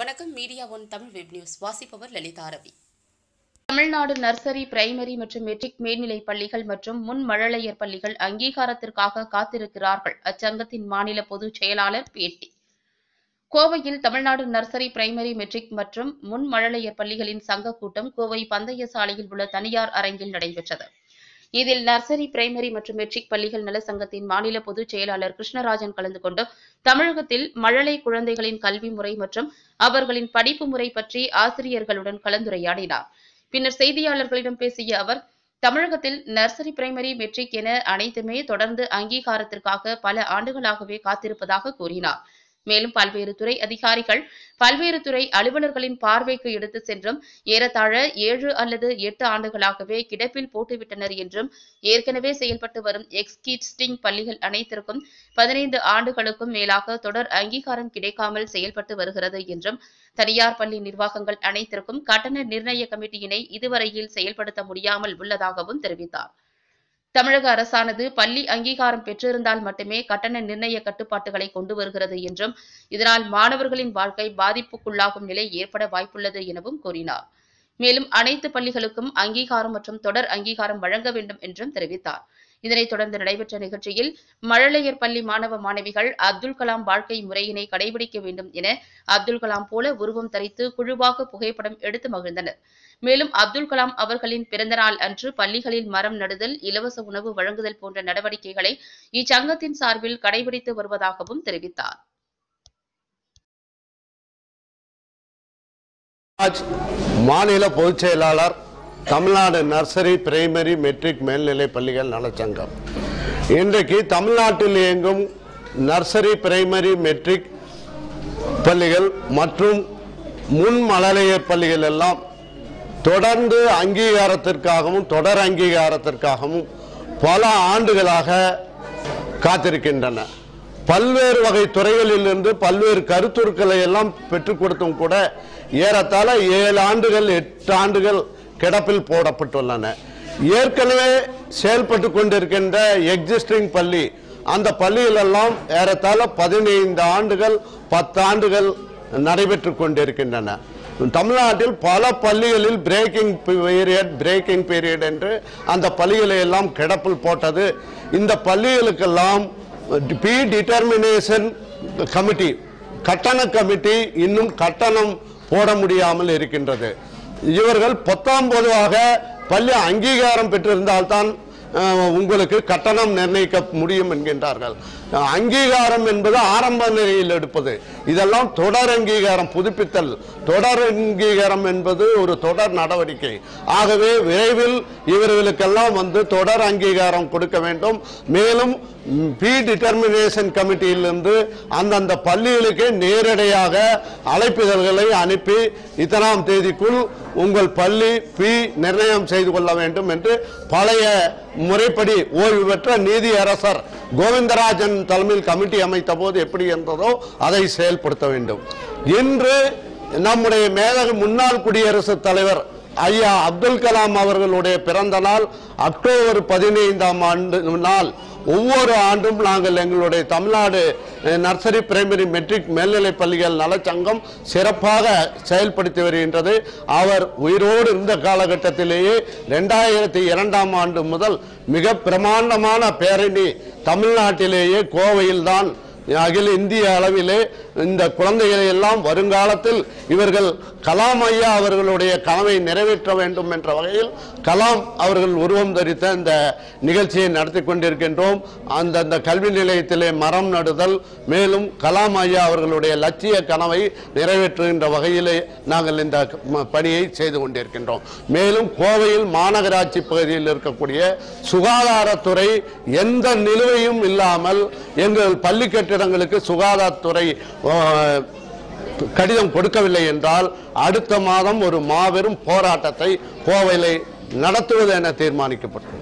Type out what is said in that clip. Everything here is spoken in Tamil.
வணக்கம் media one Tamil web news வாசிப்பவர் லலிதா ரவி தமிழ்நாடு நர்சரி பிரைமரி மற்றும் மெட்ரிக் மேல்நிலைப் பள்ளிகள் மற்றும் முன் மழலையர் பள்ளிகள் அங்கீகாரத்திற்காக காத்திருக்கிறார்கள் அச்சங்கத்தின் மாநில பொதுச் செயலாளர் பேட்டி கோவையில் தமிழ்நாடு நர்சரி பிரைமரி மெட்ரிக் மற்றும் முன் மழலையர் பள்ளிகளின் சங்க கூட்டம் கோவை பந்தய சாலையில் உள்ள தனியார் அரங்கில் நடைபெற்றது இதில் நர்சரி பிரைமரி மற்றும் மெட்ரிக் பள்ளிகள் நல சங்கத்தின் மாநில பொதுச் செயலாளர் கிருஷ்ணராஜன் கலந்து கொண்டு தமிழகத்தில் மழலை குழந்தைகளின் கல்வி முறை மற்றும் அவர்களின் படிப்பு முறை பற்றி ஆசிரியர்களுடன் கலந்துரையாடினார் பின்னர் செய்தியாளர்களிடம் பேசிய அவர் தமிழகத்தில் நர்சரி பிரைமரி மெட்ரிக் என அனைத்துமே தொடர்ந்து அங்கீகாரத்திற்காக பல ஆண்டுகளாகவே காத்திருப்பதாக கூறினார் மேலும் பல்வேறு துறை அதிகாரிகள் பல்வேறு துறை அலுவலர்களின் பார்வைக்கு எடுத்து சென்றும் ஏறத்தாழ ஏழு அல்லது எட்டு ஆண்டுகளாகவே கிடப்பில் போட்டுவிட்டனர் என்றும் ஏற்கனவே செயல்பட்டு வரும் எக்ஸ்கிட்ஸ்டிங் பள்ளிகள் அனைத்திற்கும் பதினைந்து ஆண்டுகளுக்கும் மேலாக தொடர் அங்கீகாரம் கிடைக்காமல் செயல்பட்டு வருகிறது என்றும் தனியார் பள்ளி நிர்வாகங்கள் அனைத்திற்கும் கட்டண நிர்ணய கமிட்டியினை இதுவரையில் செயல்படுத்த முடியாமல் உள்ளதாகவும் தெரிவித்தார் தமிழக அரசானது பள்ளி அங்கீகாரம் பெற்றிருந்தால் மட்டுமே கட்டண நிர்ணய கட்டுப்பாட்டுகளை கொண்டு வருகிறது என்றும் இதனால் மாணவர்களின் வாழ்க்கை பாதிப்புக்குள்ளாகும் நிலை ஏற்பட வாய்ப்புள்ளது எனவும் கூறினார் மேலும் அனைத்து பள்ளிகளுக்கும் அங்கீகாரம் மற்றும் தொடர் அங்கீகாரம் வழங்க வேண்டும் என்றும் தெரிவித்தார் இதனைத் தொடர்ந்து நடைபெற்ற நிகழ்ச்சியில் மழலையர் பள்ளி மாணவ மாணவிகள் அப்துல் கலாம் வாழ்க்கை முறையினை கடைபிடிக்க வேண்டும் என அப்துல் கலாம் போல உருவம் தரித்து குழுவாக புகைப்படம் எடுத்து மகிழ்ந்தனர் மேலும் அப்துல் கலாம் அவர்களின் பிறந்தநாள் அன்று பள்ளிகளில் மரம் நடுதல் இலவச உணவு வழங்குதல் போன்ற நடவடிக்கைகளை இச்சங்கத்தின் சார்பில் கடைபிடித்து வருவதாகவும் தெரிவித்தார் ராஜ் மாநில பொதுச் செயலாளர் தமிழ்நாடு நர்சரி பிரைமரி மெட்ரிக் மேல்நிலைப் பள்ளிகள் நலச்சங்கம் இன்றைக்கு தமிழ்நாட்டில் இயங்கும் நர்சரி பிரைமரி மெட்ரிக் பள்ளிகள் மற்றும் முன் மழலையர் பள்ளிகள் எல்லாம் தொடர்ந்து அங்கீகாரத்திற்காகவும் தொடர் அங்கீகாரத்திற்காகவும் பல ஆண்டுகளாக காத்திருக்கின்றன பல்வேறு வகை துறைகளிலிருந்து பல்வேறு கருத்துருக்களை எல்லாம் பெற்றுக் கொடுத்தும் கூட ஏறத்தாழ ஏழு ஆண்டுகள் எட்டு ஆண்டுகள் கிடப்பில் போடப்பட்டுள்ளன ஏற்கனவே செயல்பட்டு கொண்டிருக்கின்ற எக்ஸிஸ்டிங் பள்ளி அந்த பள்ளிகளெல்லாம் ஏறத்தாழ பதினைந்து ஆண்டுகள் பத்து ஆண்டுகள் நடைபெற்றுக் கொண்டிருக்கின்றன தமிழ்நாட்டில் பல பள்ளிகளில் பிரேக்கிங் பீரியட் பிரேக்கிங் பீரியட் என்று அந்த பள்ளிகளை எல்லாம் கிடப்பில் போட்டது இந்த பள்ளிகளுக்கெல்லாம் பி டிட்டர்மினேஷன் கமிட்டி கட்டண கமிட்டி இன்னும் கட்டணம் போட முடியாமல் இருக்கின்றது இவர்கள் பத்தாம் பொதுவாக பள்ளி அங்கீகாரம் பெற்றிருந்தால்தான் அஹ், உங்களுக்கு கட்டணம் நிர்ணயிக்க முடியும் என்கின்றார்கள் அஹ், அங்கீகாரம் என்பது ஆரம்ப நிலையில் எடுப்பது இதெல்லாம் தொடர் அங்கீகாரம் புதுப்பித்தல் தொடர் அங்கீகாரம் என்பது ஒரு தொடர் நடவடிக்கை ஆகவே விரைவில் இவர்களுக்கெல்லாம் வந்து தொடர் அங்கீகாரம் கொடுக்க வேண்டும் மேலும் பி டிட்டர்மினேஷன் கமிட்டியிலிருந்து அந்தந்த பள்ளிகளுக்கு நேரடியாக அழைப்பிதழ்களை அனுப்பி இத்தனாம் தேதிக்குள் உங்கள் பள்ளி பி நிர்ணயம் செய்து கொள்ள வேண்டும் என்று பழைய முறைப்படி ஓய்வு பெற்ற நீதியரசர் கோவிந்தராஜன் தலைமையில் கமிட்டி அமைத்த போது எப்படி இருந்ததோ அதை செயல்படுத்த வேண்டும் இன்று நம்முடைய மேலக முன்னாள் குடியரசுத் தலைவர் ஐயா அப்துல் கலாம் அவர்களுடைய பிறந்த நாள் அக்டோபர் பதினைந்தாம் ஆண்டு நாள் ஒவ்வொரு ஆண்டும் நாங்கள் எங்களுடைய தமிழ்நாடு அஹ், நர்சரி பிரைமரி மெட்ரிக் மேல்நிலைப் பள்ளிகள் நலச்சங்கம் சிறப்பாக செயல்படுத்தி வருகின்றது அவர் உயிரோடு இருந்த காலகட்டத்திலேயே ரெண்டாயிரத்தி இரண்டாம் ஆண்டு முதல் மிக பிரமாண்டமான பேரணி தமிழ்நாட்டிலேயே கோவையில்தான் அகில இந்திய அளவிலே இந்த குழந்தைகளை எல்லாம் வருங்காலத்தில் இவர்கள் கலாம் ஐயா அவர்களுடைய கனவை நிறைவேற்ற வேண்டும் என்ற வகையில் கலாம் அவர்கள் உருவம் தரித்த இந்த நிகழ்ச்சியை நடத்தி கொண்டிருக்கின்றோம் அந்தந்த கல்வி நிலையத்திலே மரம் நடுதல் மேலும் கலாம் ஐயா அவர்களுடைய லட்சிய கனவை நிறைவேற்றுகின்ற வகையிலே நாங்கள் இந்த ம- பணியை செய்து கொண்டிருக்கின்றோம் மேலும் கோவையில் மாநகராட்சி பகுதியில் இருக்கக்கூடிய சுகாதாரத்துறை எந்த நிலுவையும் இல்லாமல் எங்கள் பள்ளி கட்டிடங்களுக்கு சுகாதாரத்துறை அஹ், கடிதம் கொடுக்கவில்லை என்றால் அடுத்த மாதம் ஒரு மாபெரும் போராட்டத்தை கோவையிலே நடத்துவது என தீர்மானிக்கப்பட்டது